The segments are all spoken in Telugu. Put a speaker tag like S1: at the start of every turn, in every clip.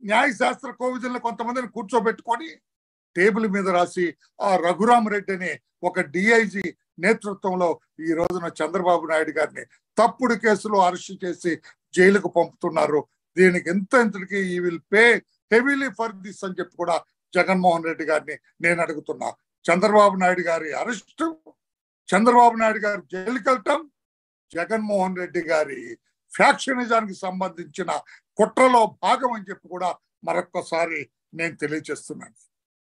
S1: న్యాయశాస్త్ర కోవిధులను కొంతమందిని కూర్చోబెట్టుకొని టేబుల్ మీద రాసి ఆ రఘురామరెడ్డి అనే ఒక డిఐజీ నేతృత్వంలో ఈ రోజున చంద్రబాబు నాయుడు గారిని తప్పుడు కేసులో అరెస్ట్ చేసి జైలుకు పంపుతున్నారు దీనికి ఎంత ఇంతటికి ఈ will pay heavily for this అని చెప్పి కూడా జగన్మోహన్ రెడ్డి గారిని నేను అడుగుతున్నా చంద్రబాబు నాయుడు గారి అరెస్ట్ చంద్రబాబు నాయుడు గారు జైలుకి వెళ్ళటం జగన్మోహన్ రెడ్డి గారి ఫ్యాక్షనిజానికి సంబంధించిన కుట్రలో భాగం అని చెప్పి కూడా మరొక్కసారి నేను తెలియజేస్తున్నాను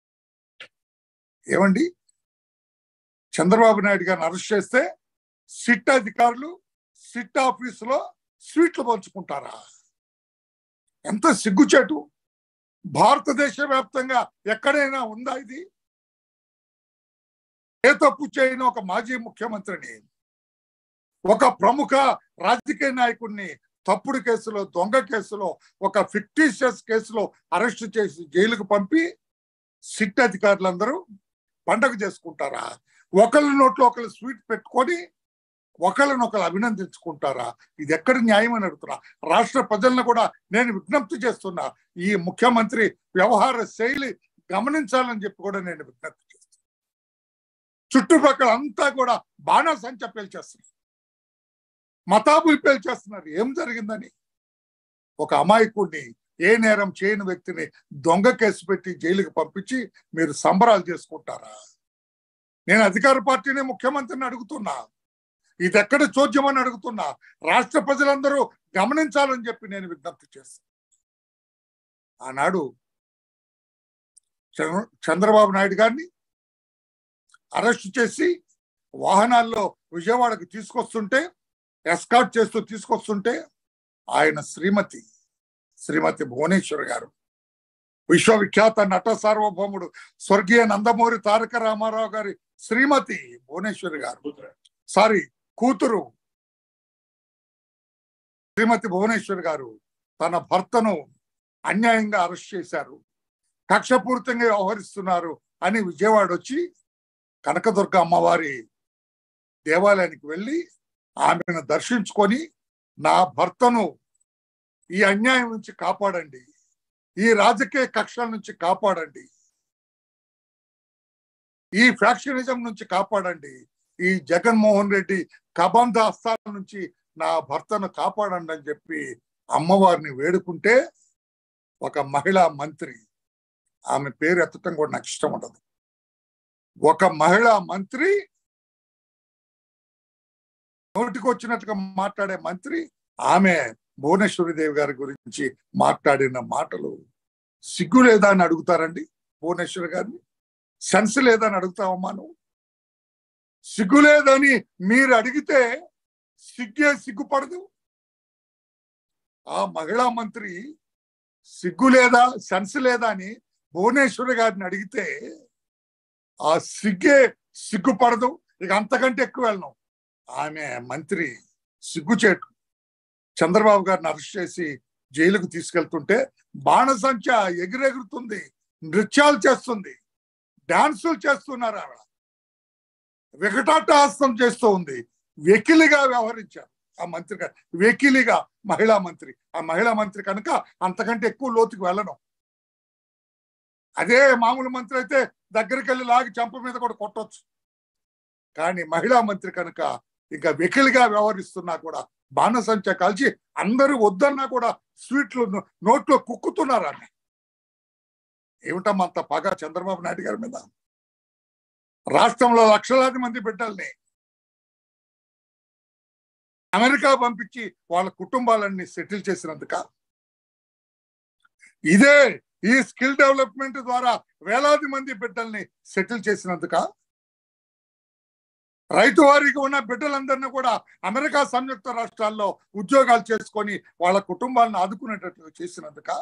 S1: ఏమండి చంద్రబాబు నాయుడు గారిని అరెస్ట్ చేస్తే సిట్ అధికారులు సిట్ ఆఫీసులో స్వీట్లు పంచుకుంటారా ఎంత సిగ్గుచేటు భారతదేశ వ్యాప్తంగా ఎక్కడైనా ఉందా ఇది ఏ తప్పు చేయని ఒక మాజీ ముఖ్యమంత్రిని ఒక ప్రముఖ రాజకీయ నాయకుడిని తప్పుడు కేసులో దొంగ కేసులో ఒక ఫిక్టీషియస్ కేసులో అరెస్ట్ చేసి జైలుకు పంపి సిట్ అధికారులందరూ పండగ చేసుకుంటారా ఒకళ్ళ నోట్లో ఒకళ్ళు స్వీట్ పెట్టుకొని ఒకళ్ళని ఒకళ్ళు అభినందించుకుంటారా ఇది ఎక్కడ న్యాయం అని అడుగుతున్నా రాష్ట్ర ప్రజలను కూడా నేను విజ్ఞప్తి చేస్తున్నా ఈ ముఖ్యమంత్రి వ్యవహార శైలి గమనించాలని చెప్పి కూడా నేను విజ్ఞప్తి చేస్తున్నా చుట్టుపక్కల అంతా కూడా బాణాసంచ పేల్చేస్తున్నారు మతాబులు పేల్చేస్తున్నారు ఏం జరిగిందని ఒక అమాయకుడిని ఏ నేరం చేయని వ్యక్తిని దొంగ కేసు పెట్టి జైలుకి పంపించి మీరు సంబరాలు చేసుకుంటారా నేను అధికార పార్టీని ముఖ్యమంత్రిని అడుగుతున్నా ఇది ఎక్కడ చోద్యమని అడుగుతున్నా రాష్ట్ర ప్రజలందరూ గమనించాలని చెప్పి నేను విజ్ఞప్తి చేస్తాను ఆనాడు చంద్ర- చంద్రబాబు నాయుడు గారిని అరెస్ట్ చేసి వాహనాల్లో విజయవాడకు తీసుకొస్తుంటే ఎస్కాట్ చేస్తూ తీసుకొస్తుంటే ఆయన శ్రీమతి శ్రీమతి భువనేశ్వర్ గారు విశ్వవిఖ్యాత నట సార్వభౌముడు స్వర్గీయ నందమూరి తారక రామారావు గారి శ్రీమతి భువనేశ్వరి గారు సారీ కూతురు శ్రీమతి భువనేశ్వర్ గారు తన భర్తను అన్యాయంగా అరెస్ట్ చేశారు కక్షపూరితంగా వ్యవహరిస్తున్నారు అని విజయవాడ వచ్చి కనకదుర్గ అమ్మవారి దేవాలయానికి వెళ్ళి ఆమెను దర్శించుకొని నా భర్తను ఈ అన్యాయం నుంచి కాపాడండి ఈ రాజకీయ కక్షల నుంచి కాపాడండి ఈ ఫ్యాక్షనిజం నుంచి కాపాడండి ఈ జగన్మోహన్ రెడ్డి కబంధ హస్తాల నుంచి నా భర్తను కాపాడండి అని చెప్పి అమ్మవారిని వేడుకుంటే ఒక మహిళా మంత్రి ఆమె పేరు ఎత్తటం కూడా నాకు ఇష్టం ఉండదు ఒక మహిళా మంత్రి నోటికొచ్చినట్టుగా మాట్లాడే మంత్రి ఆమె భువనేశ్వరి దేవి గారి గురించి మాట్లాడిన మాటలు సిగ్గు లేదా అని అడుగుతారండి భువనేశ్వరి గారిని సెన్స్ లేదా అని అడుగుతావమ్మా నువ్వు సిగ్గు లేదని మీరు అడిగితే సిగ్గే సిగ్గుపడదు ఆ మహిళా మంత్రి సిగ్గు లేదా సెన్స్ లేదా అని భువనేశ్వరి గారిని అడిగితే ఆ సిగ్గే సిగ్గుపడదు ఇక అంతకంటే ఎక్కువ వెళ్ళను ఆమె మంత్రి సిగ్గుచేటు చంద్రబాబు గారిని అరెస్ట్ చేసి జైలుకు తీసుకెళ్తుంటే బాణసంచ ఎగిరెగురుతుంది నృత్యాలు చేస్తుంది డాన్సులు చేస్తున్నారు ఆవిడ వికటాట్టహాసం చేస్తూ ఉంది వెకిలిగా వ్యవహరించారు ఆ మంత్రి గారు వెకిలిగా మహిళా మంత్రి ఆ మహిళా మంత్రి కనుక అంతకంటే ఎక్కువ లోతుకు వెళ్ళను అదే మామూలు మంత్రి అయితే దగ్గరికి వెళ్ళి లాగి చంప మీద కూడా కొట్టొచ్చు కానీ మహిళా మంత్రి కనుక ఇంకా వెకిలిగా వ్యవహరిస్తున్నా కూడా బాణసంచ కాల్చి అందరూ వద్దన్నా కూడా స్వీట్లు నో- నోట్లో కుక్కుతున్నారు ఆమె ఏమిటమ్మా అంత పగ చంద్రబాబు నాయుడు గారి మీద రాష్ట్రంలో లక్షలాది మంది బిడ్డల్ని అమెరికా పంపించి వాళ్ళ కుటుంబాలన్నీ సెటిల్ చేసినందుక ఇదే ఈ స్కిల్ డెవలప్మెంట్ ద్వారా వేలాది మంది బిడ్డల్ని సెటిల్ చేసినందుక రైతు వారికి ఉన్న బిడ్డలందరినీ కూడా అమెరికా సంయుక్త రాష్ట్రాల్లో ఉద్యోగాలు చేసుకొని వాళ్ళ కుటుంబాలను ఆదుకునేటట్లు చేసినందుక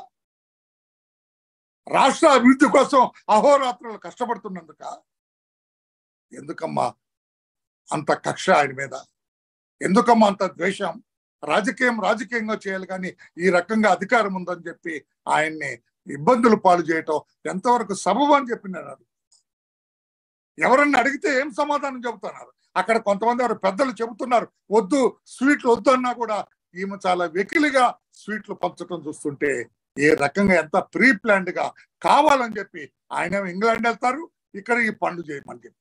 S1: రాష్ట్ర అభివృద్ధి కోసం అహోరాత్రులు కష్టపడుతున్నందుక ఎందుకమ్మా అంత కక్ష ఆయన మీద ఎందుకమ్మా అంత ద్వేషం రాజకీయం రాజకీయంగా చేయాలి కానీ ఈ రకంగా అధికారం ఉందని చెప్పి ఆయన్ని ఇబ్బందులు పాలు చేయటం ఎంతవరకు సబబు అని చెప్పి నేను అడుగుతున్నా. ఎవరన్నా అడిగితే ఏం సమాధానం చెబుతున్నారు అక్కడ కొంతమంది వారు పెద్దలు చెబుతున్నారు వద్దు స్వీట్లు వద్దు అన్నా కూడా ఈమె చాలా వెకిలిగా స్వీట్లు పంచడం చూస్తుంటే ఏ రకంగా ఎంత ప్రీ ప్లాన్డ్ గా కావాలని చెప్పి ఆయన ఇంగ్లాండ్ వెళ్తారు ఇక్కడ ఈ పనులు చేయమని చెప్పి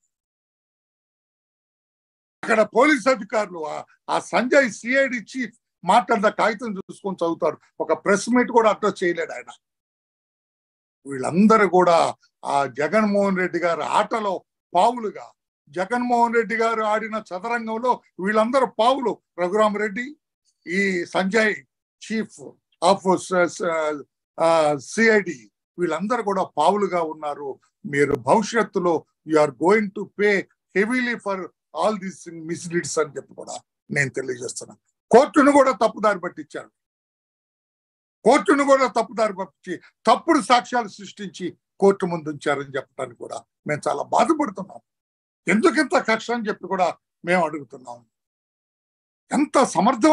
S1: అక్కడ పోలీస్ అధికారులు ఆ- ఆ సంజయ్ సిఐడి చీఫ్ మాట్లాడిన కాగితం చూసుకొని చదువుతాడు ఒక ప్రెస్ మీట్ కూడా అడ్రస్ చేయలేడు ఆయన వీళ్ళందరూ కూడా ఆ జగన్మోహన్ రెడ్డి గారి ఆటలో పావులుగా జగన్మోహన్ రెడ్డి గారు ఆడిన చదరంగంలో వీళ్ళందరూ పావులు రఘురామరెడ్డి ఈ సంజయ్ చీఫ్ ఆఫ్ సిఐడి వీళ్ళందరూ కూడా పావులుగా ఉన్నారు మీరు భవిష్యత్తులో you are going to pay heavily for all these misleads అని చెప్పి కూడా నేను తెలియజేస్తున్నాను కోర్టును కూడా తప్పుదారి పట్టించారు కోర్టును కూడా తప్పుదారి పట్టించి తప్పుడు సాక్ష్యాలు సృష్టించి కోర్టు ముందు ఉంచారని చెప్పడానికి కూడా మేము చాలా బాధపడుతున్నాం ఎందుకింత కక్ష అని చెప్పి కూడా మేము అడుగుతున్నాం ఎంత సమర్థం